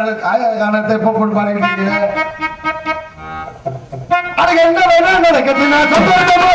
காண- ஆயா காணத்தை எப்போ போட்டு பாருங்க அதுக்கு என்ன வேணும் நடக்குது நான் சந்தோஷமா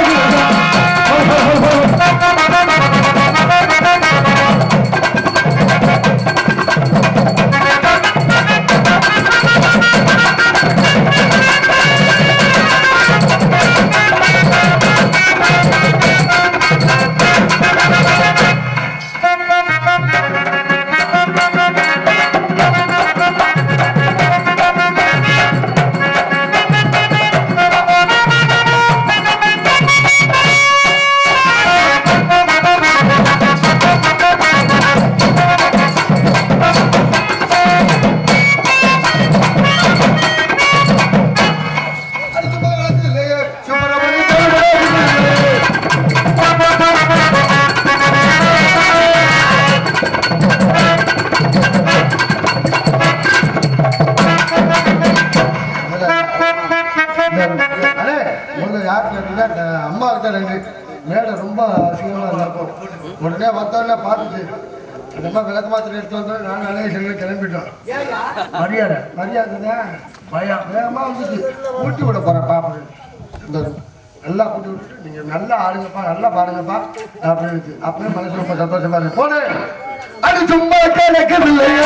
அண்ணே, முதல்ல யாருக்கு நன்றினா, இந்த அம்மாவுக்கு தான் நன்றி மேடை ரொம்ப அசிங்கமா இருக்கும் உடனே வந்தோடனே பார்த்துச்சு அந்த அம்மா விளக்கு மாத்திரை எடுத்து வந்தோம் நான் அழகை செல்லு கிளம்பிட்டோம் மரியாதை மரியாதை தான் பயம் வேகமா வந்துச்சு ஊட்டி விட போறேன் பாப்பு இந்த நல்லா கூட்டி விட்டுட்டு நீங்க நல்லா ஆடுங்கப்பா நல்லா பாடுங்கப்பா அப்படின்னு அப்படியே மனசு ரொம்ப சந்தோஷமா இருக்கு போனே அது சும்மா கேட்கவில்லையே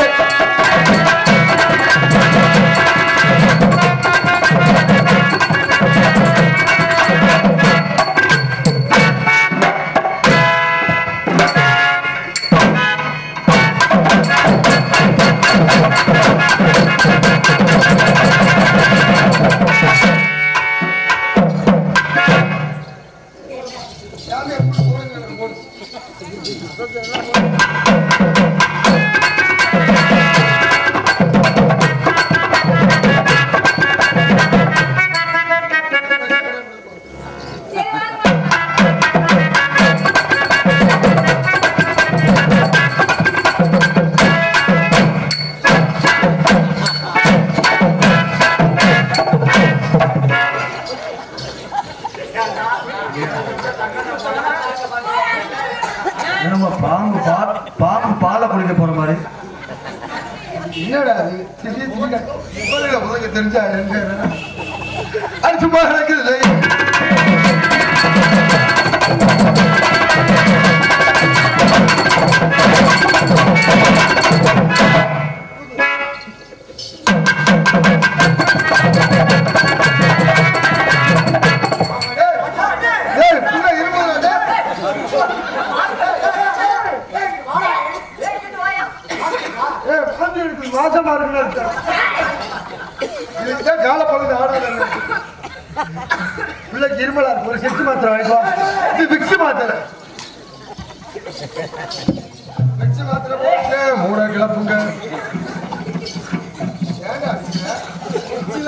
நம்ம பாம்பு பா பாம்பு பாலை குடிக்க போற மாதிரி என்னடா அது திடீர் திடீர்னு முதல்ல முதல்ல தெரிஞ்சா எங்க அது சும்மா நடக்குது ஏய், புள்ள இருமுறாதே. ஏய், பாஞ்சு இருக்கு, மாசமா இருக்குன்னு அர்த்தம். இதுக்குதான் காலை பழுது ஆடாத பிள்ளைக்கு இருமலா இருக்கு ஒரு செச்சு மாத்திரை வாங்கிக்கோ இது விக்ஸ் மாத்திரை விக்ஸ் மாத்திரை போட்டு மூட கிளப்புங்க ஏன்டா அடிக்கிற?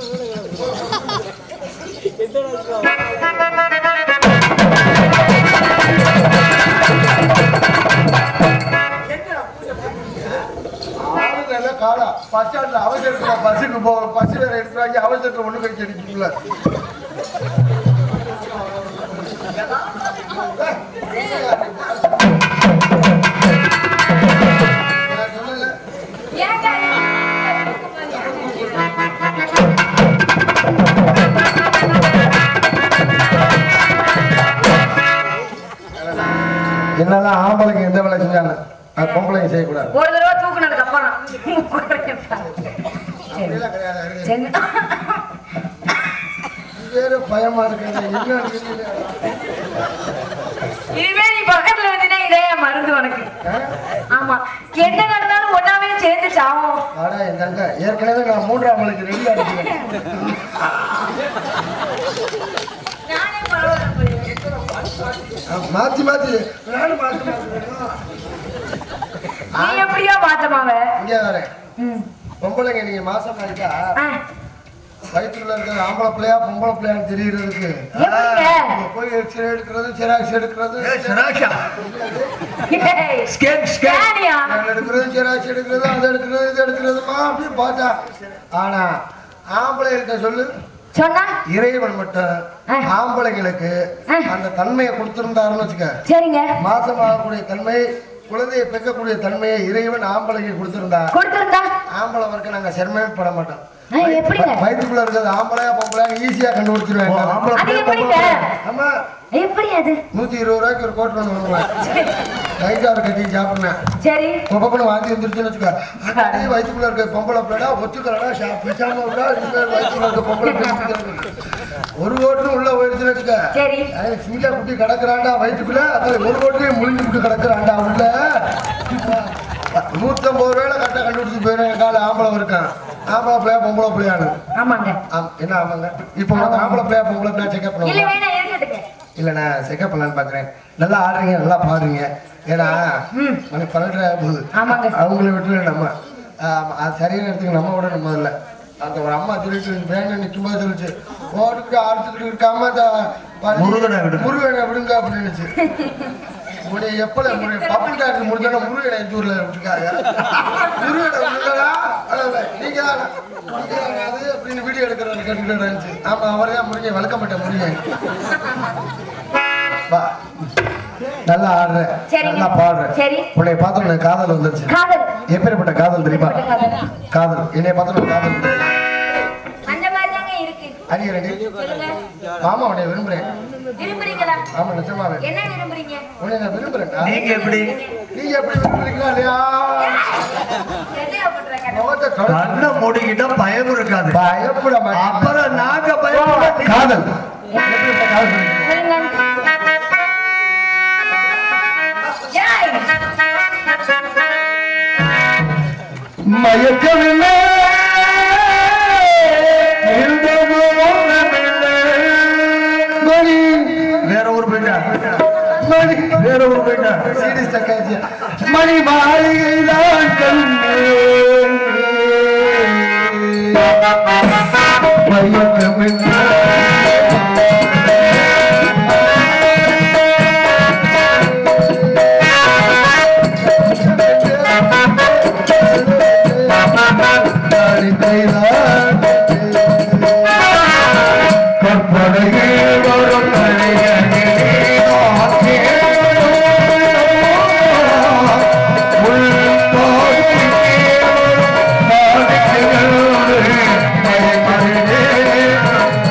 ஆளுநர்ல காடா பஸ் ஸ்டாண்ட்ல அவசரத்துல பஸ்ஸுக்கு போக பஸ் வேற எடுத்துறாங்க அவசரத்துல ஒண்ணு கழிச்சு அடிக்கீங்களா நான் சொல்லல என்னெல்லாம் ஆம்பளைங்க எந்த வேலை செஞ்சாங்க அது பொம்பளைங்க செய்யக்கூடாது ஒரு தடவை தூக்குனதுக்கு அப்புறம் அப்படியெல்லாம் கிடையாது சரி. வேற பயமா இருக்கிறது என்ன தெரியல. இனிமே நீ பக்கத்துல வந்தீங்கன்னா இதே மருந்து உனக்கு ஆ? ஆமா என்ன நடந்தாலும் ஒன்னாவே சேர்ந்து சாவோம் ஆனா என் தங்க ஏற்கனவே நான் மூன்றாம் மலைக்கு ரெடி அடிக்கிறேன் நானே பரவாயில்ல மாத்தி மாத்தி நானும் மாத்தி மாத்தி நீ எப்படியோ மாத்தமாவ இங்கே வரேன் பொம்பளைங்க நீங்க மாசம் ஆயிட்டா வயிற்றுல இருக்கிற ஆம்பளை பிள்ளையா பொம்பளை பிள்ளையான்னு தெரியறதுக்கு எப்படிங்க? இங்க போய் எக்ஸ்ரே எடுக்கிறது செராக்ஸ் எடுக்கிறது சராஷா ஏய், ஸ்கேன் ஸ்கேன் ஸ்கேனியா? ஸ்கேன் எடுக்கிறது செராக்ஸ் எடுக்கிறது அது எடுக்கிறது இது எடுக்கிறதுமா அப்படின்னு பார்த்தா ஆனா ஆம்பளை இருக்க சொல்லு சொன்னா இறைவன் மட்டும் ஆ. ஆம்பளைங்களுக்கு ஆ. அந்த தன்மையை கொடுத்திருந்தாருன்னு வச்சுக்க சரிங்க மாசமாகக்கூடிய தன்மை குழந்தையை பெக்கக்கூடிய தன்மையை இறைவன் ஆம்பளைக்கு கொடுத்திருந்தா கொடுத்திருந்தா ஆம்பளை வரைக்கும் நாங்க சிரமமே பட மாட்டோம் ஆ, எப்படிங்க? வய- வயித்துக்குள்ள இருக்கிறது ஆம்பளையா பொம்பளையா ஈஸியா கண்டுபிடிச்சிருவேன் ஆம்பளை அது பிள்ளை, எப்படிங்க ஆமா எப்படி அது நூத்தி இருபது ரூபாய்க்கு ஒரு கோட் ஒன்று வாங்குவேன் கைக்கார கட்டி சாப்பிடுவேன் சரி பொப்பன்னு வாந்தி வந்துருச்சுன்னு வச்சுக்கோ அப்படியே வயிற்றுக்குள்ள இருக்க பொம்பளை பிள்ளை ஒத்துக்கிறடா பேசாம விடா இனிமேல் வயிற்றுக்குள்ள இருக்க பொம்பளை பிள்ளை ஒரு ஓட்டு உள்ள போயிருச்சுன்னு வச்சுக்க சரி சிங்கா குட்டி கிடக்குறாண்டா வயிற்றுக்குள்ள அது ஒரு ஓட்டு முழிஞ்சு விட்டு கிடக்குறாண்டா உள்ள நூத்தம்பது ரூபாயில கரெக்டா கண்டுபிடிச்சு போயிடும் கால ஆம்பளை இருக்கான் ஆம்பளை பிள்ளையா பொம்பளை பிள்ளையானு ஆமாங்க ஆம், என்ன ஆமாங்க இப்போ உனக்கு ஆம்பளை பிள்ளையா பொம்பளை பிள்ளையா செக்அப் இல்ல பண்ணுவோம் வேணா இருக்கட்டுங்க இல்ல நான் செக்அப் பண்ணலான்னு பாக்குறேன் நல்லா ஆடுறீங்க நல்லா பாடுறீங்க ஏன்னா மணி பன்னெண்டு போகுது ஆமாங்க. அவங்கள விட்டு நம்ம ஆமா, அது சரியான இடத்துக்கு நம்ம விட நம்ம இல்லை அந்த ஒரு அம்மா சொல்லிட்டு வேணும் நிற்கும் போது சொல்லிச்சு ஓடுக்கு ஆடுத்துக்கிட்டு இருக்காம இந்த பள்ளி- முருகனை விடு. முருகனை விடுங்க அப்படின்னுச்சு உடைய எப்பல முருக பப்பன் டாக்டர் முடிஞ்சோட முருகனை எந்த ஊர்ல விட்டுருக்காங்க முருகனை விடுங்களா நீங்க தான் நீங்க தானே அது அப்படின்னு வீடியோ எடுக்கிறாரு கேட்டுக்கிட்டு இருந்துச்சு ஆமா அவரே தான் முருகன் வளர்க்கப்பட்ட முருகன் வா. நல்லா ஆடுற சரிங்க. நல்லா பாடுற சரி. உன்னை பார்த்த உனக்கு காதல் வந்துருச்சு காதல் எப்பேற்பட்ட காதல் தெரியுமா எப்பேற்பட்ட காதல்? காதல் என்னை பார்த்த உனக்கு காதல் வந்துருச்சு. அந்த மாதிரி தாங்க இருக்கு அடி ரெடி சொல்லுங்க மாமா உன்னை விரும்புறேன் விரும்புறீங்களா ஆமா நிஜமாவே என்ன விரும்புறீங்க உன்னை நான் விரும்புறேன் நீங்க எப்படி நீங்க எப்படி விரும்புறீங்களா இல்லையா என்ன பண்றாங்க முகத்தை கடு- கண்ணை மூடிக்கிட்டா பயம் இருக்காது பயப்பட மாட்டேன் அப்புறம் நாங்க பயப்பட காதல் எப்படிப்பட்ட காதல் சொல்றீங்க? சொல்லுங்க ஏய், மயக்கமில்லை இருந்தது ஒன்றுமில்லை. மணி வேற ஊர் போயிட்டா மணி வேற ஊர் போயிட்டா சீடி ஸ்டக் ஆயிடுச்சு. மணி மாளிகைதான் கண்ணே மயக்கமில்லை கற்பனையில் ஒரு கலைஞனே நான் தேடும். உள்தோன்றி தேடும் நாடுகளோடு மயமறிந்தே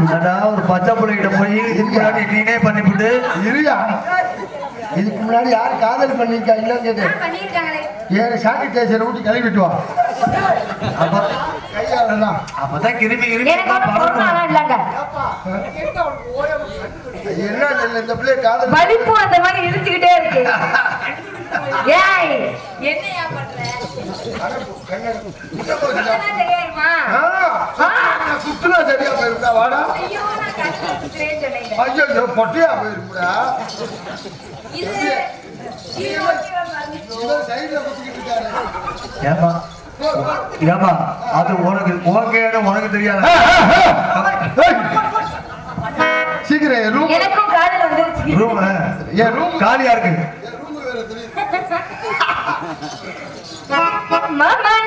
என்னடா ஒரு பச்சை பிள்ளைகிட்ட போய் இதுக்கு முன்னாடி நீனே பண்ணிவிட்டு இருயா இதுக்கு முன்னாடி யார் காதல் பண்ணிருக்கா இல்லன்னு கேட்டு பண்ணிருக்காங்களே ஏழு சானிடைசர் ஊட்டி கழுவிட்டு வா அப்ப கையாலலாம் அப்பதான் கிருமி கிருமி எனக்கு ஒன்றும் கொரோனாலாம் இல்லைங்க என்ன இல்லை இந்த பிள்ளை காதல் வலிப்பு அந்த மாதிரி இழுத்துக்கிட்டே இருக்கு ஏய் என்னையா பண்ற இதெல்லாம் தெரியாதுமா சுற்றுலா சரியா போயிருந்தா வாடா ஐயோ நான் கண்ணு குத்துறேன்னு சொன்னேன் ஐயோ பொட்டியா போயிருக்குடா இது இது ஓகேவா பாருங்க. இவர் சைடுல குத்திக்கிட்டு இருக்காரு ஏமா ஏமா அது உனக்கு ஓகேன்னு உனக்கு தெரியாது சீக்கிரம் ரூம் எனக்கும் காதல் வந்துருச்சு ரூம் என் ரூம் காலியா இருக்கு மாமா